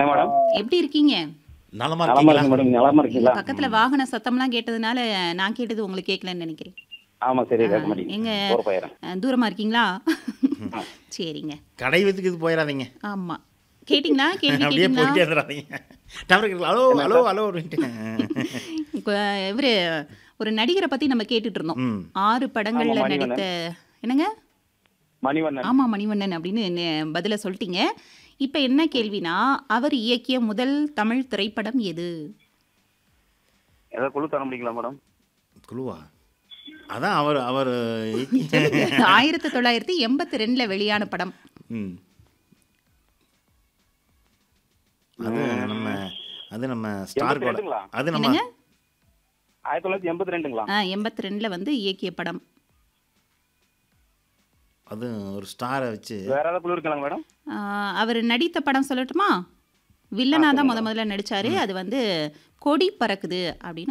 என்ன மேடம் எப்படி இருக்கீங்க நலமா நலமா இருக்கீங்களா இருக்கு மேடம் நலமா இருக்கீங்களா பக்கத்துல வாகன சத்தம்லாம் கேட்டதுனால நான் கேட்டது உங்களுக்கு கேட்கலன்னு நினைக்கிறேன் ஆமா சரி கேட்க எங்க மாட்டேங்க ஒரு பயிரம் அஹ், தூரமா இருக்கீங்களா சரிங்க கடை வீட்டுக்கு இது போயிடாதீங்க ஆமா கேட்டிங்களா கேள்வி அப்படியே கேட்டிங்களா போயிட்டே இருந்துடாதீங்க டவருக்கு ஹலோ ஹலோ ஹலோ அப்படின்ட்டு இப்ப இவரு ஒரு நடிகரை பத்தி நம்ம கேட்டுட்டு இருந்தோம் ம் ஆறு படங்கள்ல ஆமா, மணிவண்ணன். நடித்த என்னங்க மணிவண்ணன் ஆமா மணிவண்ணன் அப்படின்னு நெ- பதில சொல்லிட்டீங்க இப்ப என்ன கேள்வினா அவர் இயக்கிய முதல் தமிழ் திரைப்படம் எது ஏதாவது குழு தர முடியுங்களா மேடம் குழுவா அதான் அவர் அவர் ஆயிரத்தி தொள்ளாயிரத்தி எண்பத்தி ரெண்டுல வெளியான படம் ம் அது நம்ம அது நம்ம ஸ்டார் எண்பத்தி ரெண்டுங்களா? அது நம்ம என்னங்க ஆயிரத்தி தொள்ளாயிரத்தி எண்பத்தி ரெண்டுங்களா எண்பத்தி ரெண்டுல வந்து இயக்கிய படம் அது ஒரு ஸ்டாரை வச்சு வேற ஏதாவது குழு இருக்கலாம் மேடம் ஆஹ் அவர் நடித்த படம் சொல்லட்டுமா வில்லனா தான் முத முதல்ல நடிச்சாரு அது வந்து கொடி பறக்குது அப்படின்னு